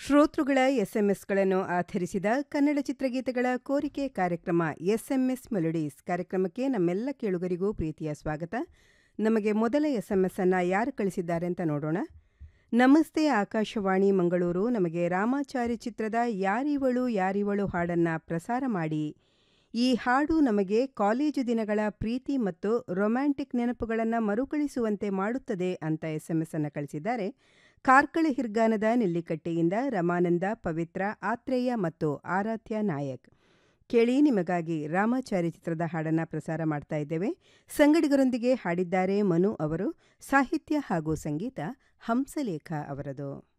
ಶ್ರೋತೃಗಳ ಎಸ್ಎಂಎಸ್ಗಳನ್ನು ಆಧರಿಸಿದ ಕನ್ನಡ ಚಿತ್ರಗೀತೆಗಳ ಕೋರಿಕೆ ಕಾರ್ಯಕ್ರಮ ಎಸ್ಎಂಎಸ್ ಮೆಲೋಡೀಸ್ ಕಾರ್ಯಕ್ರಮಕ್ಕೆ ನಮ್ಮೆಲ್ಲ ಕೇಳುಗರಿಗೂ ಪ್ರೀತಿಯ ಸ್ವಾಗತ ನಮಗೆ ಮೊದಲ ಎಸ್ಎಂಎಸ್ ಅನ್ನು ಯಾರು ಕಳಿಸಿದ್ದಾರೆ ಅಂತ ನೋಡೋಣ ನಮಸ್ತೆ ಆಕಾಶವಾಣಿ ಮಂಗಳೂರು ನಮಗೆ ರಾಮಾಚಾರಿ ಚಿತ್ರದ ಯಾರಿವಳು ಯಾರಿವಳು ಹಾಡನ್ನು ಪ್ರಸಾರ ಮಾಡಿ ಈ ಹಾಡು ನಮಗೆ ಕಾಲೇಜು ದಿನಗಳ ಪ್ರೀತಿ ಮತ್ತು ರೊಮ್ಯಾಂಟಿಕ್ ನೆನಪುಗಳನ್ನು ಮರುಕಳಿಸುವಂತೆ ಮಾಡುತ್ತದೆ ಅಂತ ಎಸ್ ಎಂ ಎಸ್ ಅನ್ನು ಕಳಿಸಿದ್ದಾರೆ ಕಾರ್ಕಳ ಹಿರ್ಗಾನದ ನೆಲ್ಲಿಕಟ್ಟೆಯಿಂದ ರಮಾನಂದ ಪವಿತ್ರ ಆತ್ರೇಯ ಮತ್ತು ಆರಾಧ್ಯ ನಾಯಕ್ ಕೇಳಿ ನಿಮಗಾಗಿ ರಾಮಾಚಾರಿ ಚಿತ್ರದ ಹಾಡನ್ನು ಪ್ರಸಾರ ಮಾಡ್ತಾ ಇದ್ದೇವೆ ಸಂಗಡಿಗರೊಂದಿಗೆ ಹಾಡಿದ್ದಾರೆ ಮನು ಅವರು ಸಾಹಿತ್ಯ ಹಾಗೂ ಸಂಗೀತ ಹಂಸಲೇಖ ಅವರದು